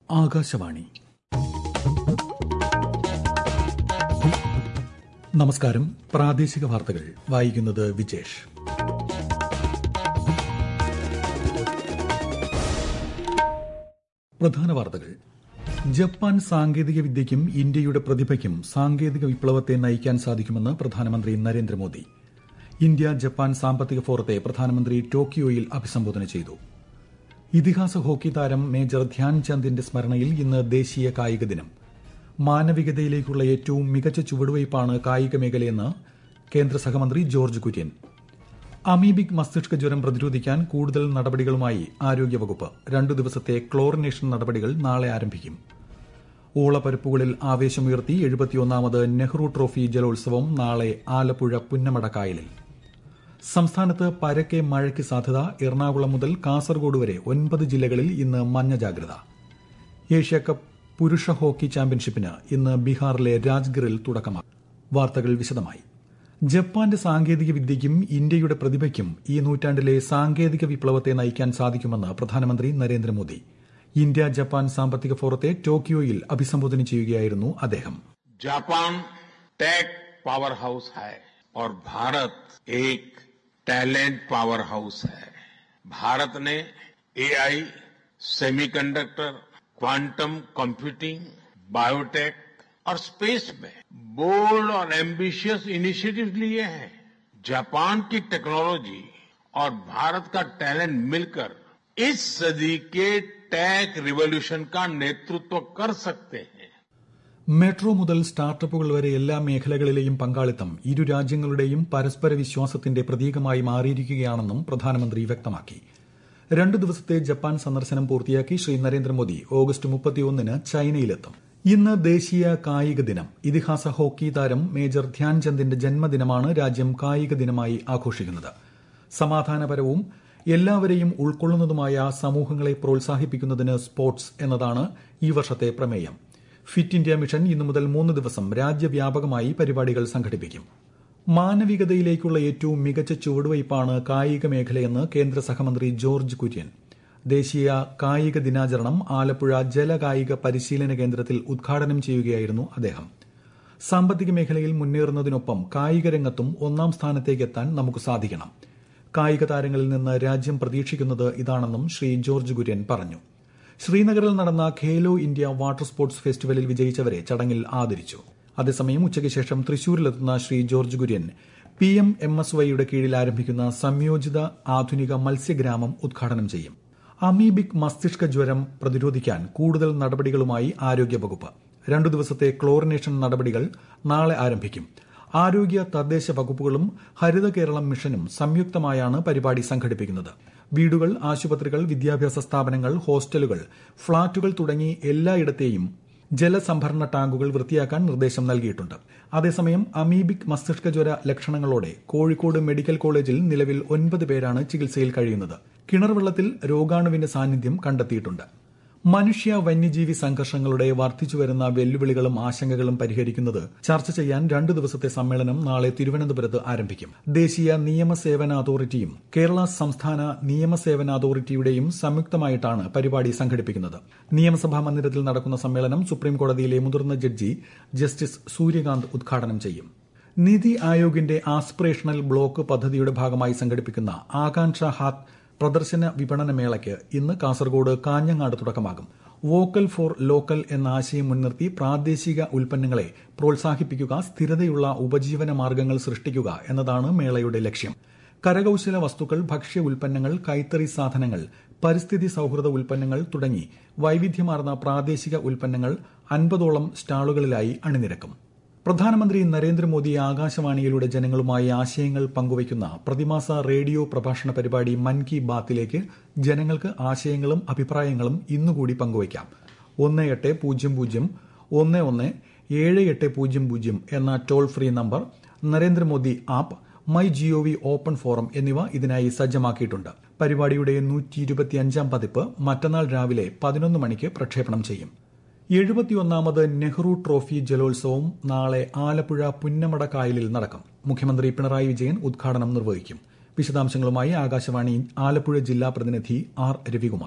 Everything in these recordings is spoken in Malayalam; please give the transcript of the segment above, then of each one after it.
ആകാശവാണി നമസ്കാരം പ്രാദേശിക വാർത്തകൾ വായിക്കുന്നത് വിജേഷ് പ്രധാന വാർത്തകൾ ജപ്പാൻ സാങ്കേതിക വിദ്യയ്ക്കും ഇന്ത്യയുടെ പ്രതിഭയ്ക്കും സാങ്കേതിക വിപ്ലവത്തെ നയിക്കാൻ സാധിക്കുമെന്ന് പ്രധാനമന്ത്രി നരേന്ദ്രമോദി ഇന്ത്യ ജപ്പാൻ സാമ്പത്തിക ഫോറത്തെ പ്രധാനമന്ത്രി ടോക്കിയോയിൽ അഭിസംബോധന ചെയ്തു ഇതിഹാസ ഹോക്കി താരം മേജർ ധ്യാൻചന്ദിന്റെ സ്മരണയിൽ ഇന്ന് ദേശീയ കായിക ദിനം മാനവികതയിലേക്കുള്ള ഏറ്റവും മികച്ച ചുവടുവയ്പ്പാണ് കായിക മേഖലയെന്ന് കേന്ദ്ര സഹമന്ത്രി ജോർജ് കുര്യൻ അമീബിക് മസ്തിഷ്ക ജ്വരം പ്രതിരോധിക്കാൻ കൂടുതൽ നടപടികളുമായി ആരോഗ്യവകുപ്പ് രണ്ടു ദിവസത്തെ ക്ലോറിനേഷൻ നടപടികൾ നാളെ ആരംഭിക്കും ഊളപ്പരപ്പുകളിൽ ആവേശമുയർത്തി എഴുപത്തിയൊന്നാമത് നെഹ്റു ട്രോഫി ജലോത്സവം നാളെ ആലപ്പുഴ പുന്നമട കായലിൽ സംസ്ഥാനത്ത് പരക്കെ മഴയ്ക്ക് സാധ്യത എറണാകുളം മുതൽ കാസർഗോഡ് വരെ ഒൻപത് ജില്ലകളിൽ ഇന്ന് മഞ്ഞ ജാഗ്രത ഏഷ്യാകപ്പ് പുരുഷ ഹോക്കി ചാമ്പ്യൻഷിപ്പിന് ഇന്ന് ബീഹാറിലെ രാജ്ഗറിൽ തുടക്കമാകും വാർത്തകൾ വിശദമായി ജപ്പാന്റെ സാങ്കേതിക വിദ്യയ്ക്കും ഇന്ത്യയുടെ പ്രതിഭയ്ക്കും ഈ നൂറ്റാണ്ടിലെ സാങ്കേതിക വിപ്ലവത്തെ നയിക്കാൻ സാധിക്കുമെന്ന് പ്രധാനമന്ത്രി നരേന്ദ്രമോദി ഇന്ത്യ ജപ്പാൻ സാമ്പത്തിക ഫോറത്തെ ടോക്കിയോയിൽ അഭിസംബോധന ചെയ്യുകയായിരുന്നു അദ്ദേഹം जापान टेक पावर हाउस है और भारत एक टैलेंट पावर हाउस है भारत ने AI semiconductor quantum computing biotech और स्पेस में बोल्ड और एम्बिशियस इनिशिएटिव्स लिए हैं जापान की टेक्नोलॉजी और भारत का टैलेंट मिलकर इस सदी के टेक रिवॉल्यूशन का नेतृत्व कर सकते हैं മെട്രോ മുതൽ സ്റ്റാർട്ടപ്പുകൾ വരെ എല്ലാ മേഖലകളിലെയും പങ്കാളിത്തം ഇരു രാജ്യങ്ങളുടെയും പരസ്പര വിശ്വാസത്തിന്റെ പ്രതീകമായി മാറിയിരിക്കുകയാണെന്നും പ്രധാനമന്ത്രി വ്യക്തമാക്കി രണ്ടു ദിവസത്തെ ജപ്പാൻ സന്ദർശനം പൂർത്തിയാക്കി ശ്രീ നരേന്ദ്രമോദി ഓഗസ്റ്റ് മുപ്പത്തിയൊന്നിന് ചൈനയിലെത്തും ഇന്ന് ദേശീയ കായിക ദിനം ഇതിഹാസ ഹോക്കി താരം മേജർ ധ്യാൻചന്ദിന്റെ ജന്മദിനമാണ് രാജ്യം കായിക ദിനമായി ആഘോഷിക്കുന്നത് സമാധാനപരവും എല്ലാവരെയും ഉൾക്കൊള്ളുന്നതുമായ സമൂഹങ്ങളെ പ്രോത്സാഹിപ്പിക്കുന്നതിന് സ്പോർട്സ് എന്നതാണ് ഈ വർഷത്തെ പ്രമേയം ഫിറ്റ് ഇന്ത്യ മിഷൻ ഇന്നു മുതൽ മൂന്ന് ദിവസം രാജ്യവ്യാപകമായി പരിപാടികൾ സംഘടിപ്പിക്കും മാനവികതയിലേക്കുള്ള ഏറ്റവും മികച്ച ചുവടുവയ്പ്പാണ് കായിക മേഖലയെന്ന് കേന്ദ്ര സഹമന്ത്രി ജോർജ് കുര്യൻ ദേശീയ കായിക ദിനാചരണം ആലപ്പുഴ ജലകായിക പരിശീലന കേന്ദ്രത്തിൽ ഉദ്ഘാടനം ചെയ്യുകയായിരുന്നു അദ്ദേഹം സാമ്പത്തിക മേഖലയിൽ മുന്നേറുന്നതിനൊപ്പം കായിക രംഗത്തും ഒന്നാം സ്ഥാനത്തേക്ക് എത്താൻ നമുക്ക് സാധിക്കണം കായിക താരങ്ങളിൽ നിന്ന് രാജ്യം പ്രതീക്ഷിക്കുന്നത് ഇതാണെന്നും ശ്രീ ജോർജ് കുര്യൻ പറഞ്ഞു ശ്രീനഗറിൽ നടന്ന ഖേലോ ഇന്ത്യ വാട്ടർ സ്പോർട്സ് ഫെസ്റ്റിവലിൽ വിജയിച്ചവരെ ചടങ്ങിൽ ആദരിച്ചു അതേസമയം ഉച്ചയ്ക്ക് ശേഷം തൃശൂരിലെത്തുന്ന Shri George Kurian P M M S വൈയുടെ കീഴിൽ ആരംഭിക്കുന്ന സംയോജിത ആധുനിക മത്സ്യഗ്രാമം ഉദ്ഘാടനം ചെയ്യും അമീബിക് മസ്തിഷ്ക ജ്വരം പ്രതിരോധിക്കാൻ കൂടുതൽ നടപടികളുമായി ആരോഗ്യവകുപ്പ് രണ്ടു ദിവസത്തെ ക്ലോറിനേഷൻ നടപടികൾ നാളെ ആരംഭിക്കും ആരോഗ്യ തദ്ദേശ വകുപ്പുകളും ഹരിത കേരളം മിഷനും സംയുക്തമായാണ് പരിപാടി സംഘടിപ്പിക്കുന്നത് വീടുകൾ ആശുപത്രികൾ വിദ്യാഭ്യാസ സ്ഥാപനങ്ങൾ ഹോസ്റ്റലുകൾ ഫ്ളാറ്റുകൾ തുടങ്ങി എല്ലായിടത്തെയും ജലസംഭരണ ടാങ്കുകൾ വൃത്തിയാക്കാൻ നിർദ്ദേശം നൽകിയിട്ടുണ്ട് അതേസമയം അമീബിക് മസ്തിഷ്ക ജ്വര ലക്ഷണങ്ങളോടെ കോഴിക്കോട് മെഡിക്കൽ കോളേജിൽ നിലവിൽ ഒൻപത് പേരാണ് ചികിത്സയിൽ കഴിയുന്നത് കിണർ വെള്ളത്തിൽ രോഗാണുവിന്റെ സാന്നിധ്യം കണ്ടെത്തിയിട്ടുണ്ട് മനുഷ്യ വന്യജീവി സംഘർഷങ്ങളുടെ വർദ്ധിച്ചുവരുന്ന വെല്ലുവിളികളും ആശങ്കകളും പരിഹരിക്കുന്നത് ചർച്ച ചെയ്യാൻ രണ്ടു ദിവസത്തെ സമ്മേളനം നാളെ തിരുവനന്തപുരത്ത് ആരംഭിക്കും ദേശീയ നിയമസേവന അതോറിറ്റിയും കേരള സംസ്ഥാന നിയമസേവന അതോറിറ്റിയുടെയും സംയുക്തമായിട്ടാണ് പരിപാടി സംഘടിപ്പിക്കുന്നത് നിയമസഭാ മന്ദിരത്തിൽ നടക്കുന്ന സമ്മേളനം സുപ്രീംകോടതിയിലെ മുതിർന്ന ജഡ്ജി ജസ്റ്റിസ് സൂര്യകാന്ത് ഉദ്ഘാടനം ചെയ്യും നിതി ആയോഗിന്റെ ആസ്പിറേഷണൽ ബ്ലോക്ക് പദ്ധതിയുടെ ഭാഗമായി സംഘടിപ്പിക്കുന്ന ആകാംക്ഷ ഹാത്ത് പ്രദർശന വിപണന മേളയ്ക്ക് ഇന്ന് കാസർഗോഡ് കാഞ്ഞങ്ങാട് തുടക്കമാകും വോക്കൽ ഫോർ ലോക്കൽ എന്ന ആശയം മുൻനിർത്തി പ്രാദേശിക ഉൽപ്പന്നങ്ങളെ പ്രോത്സാഹിപ്പിക്കുക സ്ഥിരതയുള്ള ഉപജീവന മാർഗങ്ങൾ സൃഷ്ടിക്കുക എന്നതാണ് മേളയുടെ ലക്ഷ്യം കരകൌശല വസ്തുക്കൾ ഭക്ഷ്യ ഉൽപ്പന്നങ്ങൾ കൈത്തറി സാധനങ്ങൾ പരിസ്ഥിതി സൌഹൃദ ഉൽപ്പന്നങ്ങൾ തുടങ്ങി വൈവിധ്യമാർന്ന പ്രാദേശിക ഉൽപ്പന്നങ്ങൾ അൻപതോളം സ്റ്റാളുകളിലായി അണിനിരക്കും പ്രധാനമന്ത്രി നരേന്ദ്രമോദി ആകാശവാണിയിലൂടെ ജനങ്ങളുമായി ആശയങ്ങൾ പങ്കുവയ്ക്കുന്ന പ്രതിമാസ റേഡിയോ പ്രഭാഷണ പരിപാടി മൻ കി ബാത്തിലേക്ക് ജനങ്ങൾക്ക് ആശയങ്ങളും അഭിപ്രായങ്ങളും ഇന്നുകൂടി പങ്കുവയ്ക്കാം ഒന്ന് എട്ട് പൂജ്യം പൂജ്യം ഒന്ന് ഒന്ന് ഏഴ് എട്ട് പൂജ്യം പൂജ്യം എന്ന toll free number Narendra Modi app my G O V open forum എന്നിവ ഇതിനായി സജ്ജമാക്കിയിട്ടുണ്ട് പരിപാടിയുടെ നൂറ്റി ഇരുപത്തിയഞ്ചാം പതിപ്പ് മറ്റന്നാൾ രാവിലെ പതിനൊന്ന് മണിക്ക് പ്രക്ഷേപണം ചെയ്യും എഴുപത്തിയൊന്നാമത് നെഹ്റു ട്രോഫി ജലോത്സവം നാളെ ആലപ്പുഴ പുന്നമട കായലിൽ നടക്കും മുഖ്യമന്ത്രി പിണറായി വിജയൻ ഉദ്ഘാടനം നിർവഹിക്കും വിശദാംശങ്ങളുമായി ആകാശവാണി ആലപ്പുഴ ജില്ലാ പ്രതിനിധി ആർ രവികുമാർ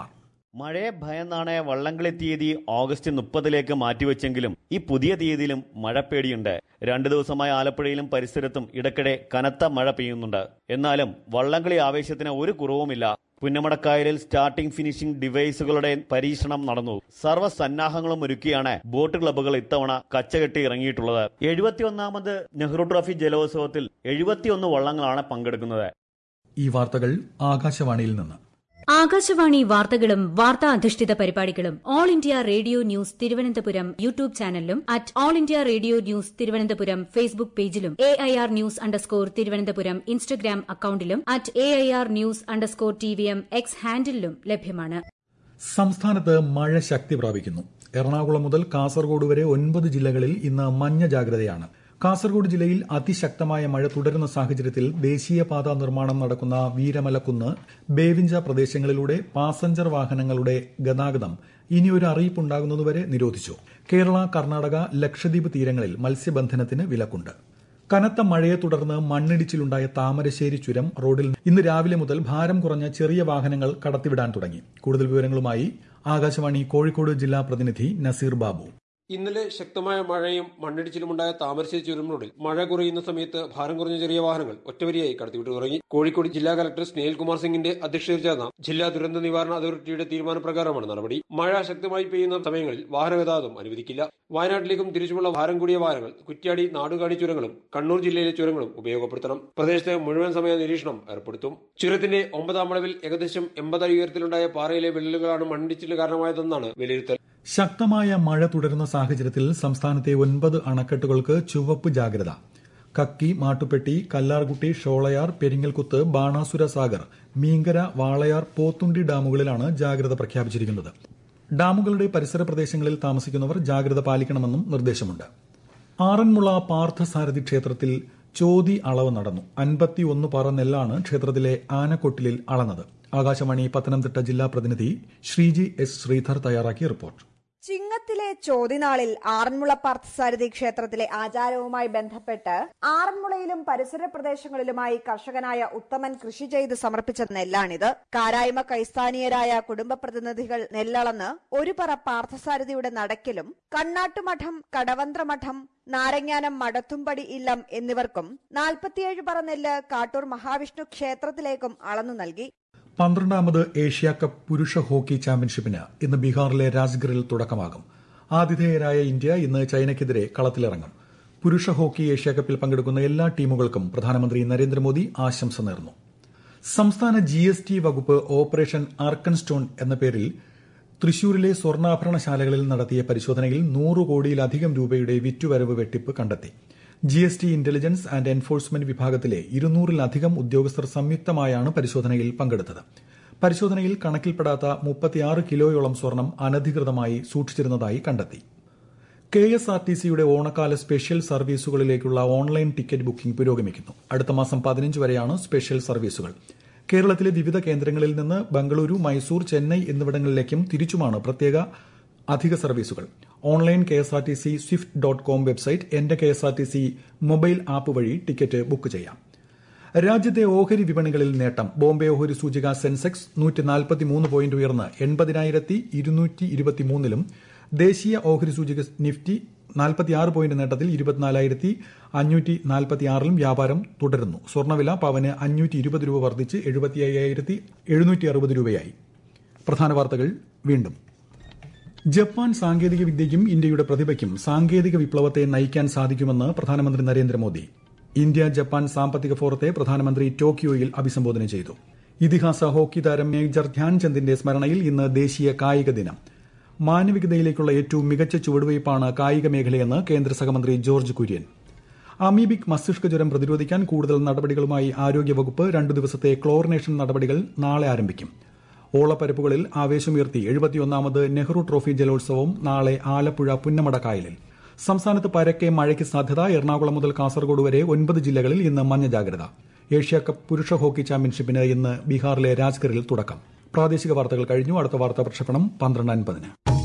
മഴയെ ഭയന്നാണ് വള്ളംകളി തീയതി ഓഗസ്റ്റ് മുപ്പതിലേക്ക് മാറ്റിവെച്ചെങ്കിലും ഈ പുതിയ തീയതിയിലും മഴ പേടിയുണ്ട് രണ്ടു ദിവസമായി ആലപ്പുഴയിലും പരിസരത്തും ഇടയ്ക്കിടെ കനത്ത മഴ പെയ്യുന്നുണ്ട് എന്നാലും വള്ളംകളി ആവേശത്തിന് ഒരു കുറവുമില്ല പുന്നമടക്കായലിൽ സ്റ്റാർട്ടിംഗ് ഫിനിഷിംഗ് ഡിവൈസുകളുടെ പരീക്ഷണം നടന്നു സർവ്വ സന്നാഹങ്ങളും ഒരുക്കിയാണ് ബോട്ട് ക്ലബ്ബുകൾ ഇത്തവണ കച്ചകെട്ടി ഇറങ്ങിയിട്ടുള്ളത് എഴുപത്തിയൊന്നാമത് നെഹ്റു ട്രോഫി ജലോത്സവത്തിൽ എഴുപത്തിയൊന്ന് വള്ളങ്ങളാണ് പങ്കെടുക്കുന്നത് ഈ വാർത്തകൾ ആകാശവാണിയിൽ നിന്ന് ആകാശവാണി വാർത്തകളും വാർത്താ അധിഷ്ഠിത പരിപാടികളും all India radio news Thiruvananthapuram YouTube ചാനലിലും at all India radio news Thiruvananthapuram Facebook പേജിലും A I R news underscore Thiruvananthapuram Instagram അക്കൌണ്ടിലും at A I R news underscore T V M X ഹാൻഡിലും ലഭ്യമാണ് സംസ്ഥാനത്ത് മഴ ശക്തി പ്രാപിക്കുന്നു എറണാകുളം മുതൽ കാസർഗോഡ് വരെ ഒൻപത് ജില്ലകളിൽ ഇന്ന് മഞ്ഞ ജാഗ്രതയാണ് കാസർഗോഡ് ജില്ലയിൽ അതിശക്തമായ മഴ തുടരുന്ന സാഹചര്യത്തിൽ ദേശീയപാത നിർമ്മാണം നടക്കുന്ന വീരമലക്കുന്ന് ബേവിഞ്ച പ്രദേശങ്ങളിലൂടെ പാസഞ്ചർ വാഹനങ്ങളുടെ ഗതാഗതം ഇനിയൊരു അറിയിപ്പുണ്ടാകുന്നതുവരെ നിരോധിച്ചു കേരള കർണാടക ലക്ഷദ്വീപ് തീരങ്ങളിൽ മത്സ്യബന്ധനത്തിന് വിലക്കുണ്ട് കനത്ത മഴയെ തുടർന്ന് മണ്ണിടിച്ചിലുണ്ടായ താമരശ്ശേരി ചുരം റോഡിൽ ഇന്ന് രാവിലെ മുതൽ ഭാരം കുറഞ്ഞ ചെറിയ വാഹനങ്ങൾ കടത്തിവിടാൻ തുടങ്ങി കൂടുതൽ വിവരങ്ങളുമായി ആകാശവാണി കോഴിക്കോട് ജില്ലാ പ്രതിനിധി നസീർ ബാബു ഇന്നലെ ശക്തമായ മഴയും മണ്ണിടിച്ചിലുമുണ്ടായ താമരശ്ശേരി ചുരം റോഡിൽ മഴ കുറയുന്ന സമയത്ത് ഭാരം കുറഞ്ഞ ചെറിയ വാഹനങ്ങൾ ഒറ്റവരിയായി കടത്തിവിട്ടു തുടങ്ങി കോഴിക്കോട് ജില്ലാ കലക്ടർ സ്നേഹിൽ കുമാർ സിംഗിന്റെ അധ്യക്ഷതയിൽ ചേർന്ന ജില്ലാ ദുരന്ത നിവാരണ അതോറിറ്റിയുടെ തീരുമാനപ്രകാരമാണ് നടപടി മഴ ശക്തമായി പെയ്യുന്ന സമയങ്ങളിൽ വാഹനഗതാഗതം അനുവദിക്കില്ല വയനാട്ടിലേക്കും തിരിച്ചുമുള്ള ഭാരം കൂടിയ വാഹനങ്ങൾ കുറ്റ്യാടി നാടുകാണി ചുരങ്ങളും കണ്ണൂർ ജില്ലയിലെ ചുരങ്ങളും ഉപയോഗപ്പെടുത്തണം പ്രദേശത്ത് മുഴുവൻ സമയ നിരീക്ഷണം ഏർപ്പെടുത്തും ചുരത്തിന്റെ ഒമ്പതാം വളവിൽ ഏകദേശം എൺപതടി ഉയരത്തിലുണ്ടായ പാറയിലെ വിള്ളലുകളാണ് മണ്ണിടിച്ചിലിന് കാരണമായതെന്നാണ് വിലയിരുത്തൽ ശക്തമായ മഴ തുടരുന്ന സാഹചര്യത്തിൽ സംസ്ഥാനത്തെ ഒൻപത് അണക്കെട്ടുകൾക്ക് ചുവപ്പ് ജാഗ്രത കക്കി മാട്ടുപ്പെട്ടി കല്ലാർകുട്ടി ഷോളയാർ പെരിങ്ങൽകുത്ത് ബാണാസുര സാഗർ മീങ്കര വാളയാർ പോത്തുണ്ടി ഡാമുകളിലാണ് ജാഗ്രത പ്രഖ്യാപിച്ചിരിക്കുന്നത് ഡാമുകളുടെ പരിസര പ്രദേശങ്ങളിൽ താമസിക്കുന്നവർ ജാഗ്രത പാലിക്കണമെന്നും നിർദ്ദേശമുണ്ട് ആറന്മുള പാർത്ഥസാരഥി ക്ഷേത്രത്തിൽ ചോതി അളവ് നടന്നു അൻപത്തിയൊന്ന് പറ നെല്ലാണ് ക്ഷേത്രത്തിലെ ആനക്കൊട്ടിലിൽ അളന്നത് ആകാശവാണി പത്തനംതിട്ട ജില്ലാ പ്രതിനിധി ശ്രീജി എസ് ശ്രീധർ തയ്യാറാക്കിയ റിപ്പോർട്ട് ചിങ്ങത്തിലെ ചോതിനാളിൽ ആറന്മുള പാർത്ഥസാരഥി ക്ഷേത്രത്തിലെ ആചാരവുമായി ബന്ധപ്പെട്ട് ആറന്മുളയിലും പരിസര പ്രദേശങ്ങളിലുമായി കർഷകനായ ഉത്തമൻ കൃഷി ചെയ്ത് സമർപ്പിച്ച നെല്ലാണിത് കാരായ്മ കൈസ്ഥാനീയരായ കുടുംബ പ്രതിനിധികൾ നെല്ലളന്ന് ഒരു പറ പാർത്ഥസാരഥിയുടെ നടക്കിലും കണ്ണാട്ടുമഠം കടവന്ത്രമഠം നാരങ്ങാനം മടത്തുംപടി ഇല്ലം എന്നിവർക്കും നാൽപ്പത്തിയേഴ് പറ നെല്ല് കാട്ടൂർ മഹാവിഷ്ണു ക്ഷേത്രത്തിലേക്കും അളന്നു നൽകി പന്ത്രണ്ടാമത് ഏഷ്യ കപ്പ് പുരുഷ ഹോക്കി ചാമ്പ്യൻഷിപ്പിന് ഇന്ന് ബീഹാറിലെ രാജ്ഗറിൽ തുടക്കമാകും ആതിഥേയരായ ഇന്ത്യ ഇന്ന് ചൈനയ്ക്കെതിരെ കളത്തിലിറങ്ങും പുരുഷ ഹോക്കി ഏഷ്യ കപ്പിൽ പങ്കെടുക്കുന്ന എല്ലാ ടീമുകൾക്കും പ്രധാനമന്ത്രി നരേന്ദ്രമോദി ആശംസ നേർന്നു സംസ്ഥാന ജി എസ് ടി വകുപ്പ് ഓപ്പറേഷൻ ആർക്കൻ സ്റ്റോൺ എന്ന പേരിൽ തൃശൂരിലെ സ്വർണ്ണാഭരണശാലകളിൽ നടത്തിയ പരിശോധനയിൽ നൂറ് കോടിയിലധികം രൂപയുടെ വിറ്റുവരവ് വെട്ടിപ്പ് കണ്ടെത്തി G S T intelligence and enforcement വിഭാഗത്തിലെ ഇരുന്നൂറിലധികം ഉദ്യോഗസ്ഥർ സംയുക്തമായാണ് പരിശോധനയിൽ പങ്കെടുത്തത് പരിശോധനയിൽ കണക്കിൽപ്പെടാത്ത മുപ്പത്തിയാറ് കിലോയോളം സ്വർണം അനധികൃതമായി സൂക്ഷിച്ചിരുന്നതായി കണ്ടെത്തി കെ എസ് ആർ ടി സിയുടെ ഓണക്കാല സ്പെഷ്യൽ സർവീസുകളിലേക്കുള്ള ഓൺലൈൻ ടിക്കറ്റ് ബുക്കിംഗ് പുരോഗമിക്കുന്നു അടുത്ത മാസം പതിനഞ്ച് വരെയാണ് സ്പെഷ്യൽ സർവീസുകൾ കേരളത്തിലെ വിവിധ കേന്ദ്രങ്ങളിൽ നിന്ന് ബംഗളൂരു മൈസൂർ ചെന്നൈ എന്നിവിടങ്ങളിലേക്കും തിരിച്ചുമാണ് പ്രത്യേക അധിക സർവീസുകൾ online K S R T C swift dot com website എന്റെ K S R T C mobile app വഴി ടിക്കറ്റ് ബുക്ക് ചെയ്യാം രാജ്യത്തെ ഓഹരി വിപണികളിൽ നേട്ടം ബോംബെ ഓഹരി സൂചിക സെൻസെക്സ് നൂറ്റി നാൽപ്പത്തിമൂന്ന് പോയിന്റ് ഉയർന്ന് എൺപതിനായിരത്തി ഇരുന്നൂറ്റി ഇരുപത്തിമൂന്നിലും ദേശീയ ഓഹരി സൂചിക നിഫ്റ്റി നാൽപ്പത്തിയാറ് പോയിന്റ് നേട്ടത്തിൽ ഇരുപത്തിനാലായിരത്തി അഞ്ഞൂറ്റി നാൽപ്പത്തിയാറിലും വ്യാപാരം തുടരുന്നു സ്വർണ്ണവില പവന് അഞ്ഞൂറ്റി ഇരുപത് രൂപ വർദ്ധിച്ച് എഴുപത്തി അയ്യായിരത്തി എഴുന്നൂറ്റി അറുപത് രൂപയായി പ്രധാന വാർത്തകൾ വീണ്ടും ജപ്പാൻ സാങ്കേതിക വിദ്യയ്ക്കും ഇന്ത്യയുടെ പ്രതിഭയ്ക്കും സാങ്കേതിക വിപ്ലവത്തെ നയിക്കാൻ സാധിക്കുമെന്ന് പ്രധാനമന്ത്രി നരേന്ദ്രമോദി ഇന്ത്യ ജപ്പാൻ സാമ്പത്തിക ഫോറത്തെ പ്രധാനമന്ത്രി ടോക്കിയോയിൽ അഭിസംബോധന ചെയ്തു ഇതിഹാസ ഹോക്കി താരം മേജർ ധ്യാൻചന്ദിന്റെ സ്മരണയിൽ ഇന്ന് ദേശീയ കായിക ദിനം മാനവികതയിലേക്കുള്ള ഏറ്റവും മികച്ച ചുവടുവയ്പ്പാണ് കായിക മേഖലയെന്ന് കേന്ദ്ര സഹമന്ത്രി ജോർജ് കുര്യൻ അമീബിക് മസ്തിഷ്ക ജ്വരം പ്രതിരോധിക്കാൻ കൂടുതൽ നടപടികളുമായി ആരോഗ്യവകുപ്പ് രണ്ടു ദിവസത്തെ ക്ലോറിനേഷൻ നടപടികൾ നാളെ ആരംഭിക്കും ഓളപ്പരപ്പുകളിൽ ആവേശമുയർത്തി എഴുപത്തിയൊന്നാമത് നെഹ്റു ട്രോഫി ജലോത്സവം നാളെ ആലപ്പുഴ പുന്നമട കായലിൽ സംസ്ഥാനത്ത് പരക്കെ മഴയ്ക്ക് സാധ്യത എറണാകുളം മുതൽ കാസർഗോഡ് വരെ ഒൻപത് ജില്ലകളിൽ ഇന്ന് മഞ്ഞ ജാഗ്രത ഏഷ്യ കപ്പ് പുരുഷ ഹോക്കി ചാമ്പ്യൻഷിപ്പിന് ഇന്ന് ബീഹാറിലെ രാജ്ഗറിൽ തുടക്കം പ്രാദേശിക വാർത്തകൾ കഴിഞ്ഞു അടുത്ത വാർത്താ പ്രക്ഷേപണം പന്ത്രണ്ട് അൻപതിന്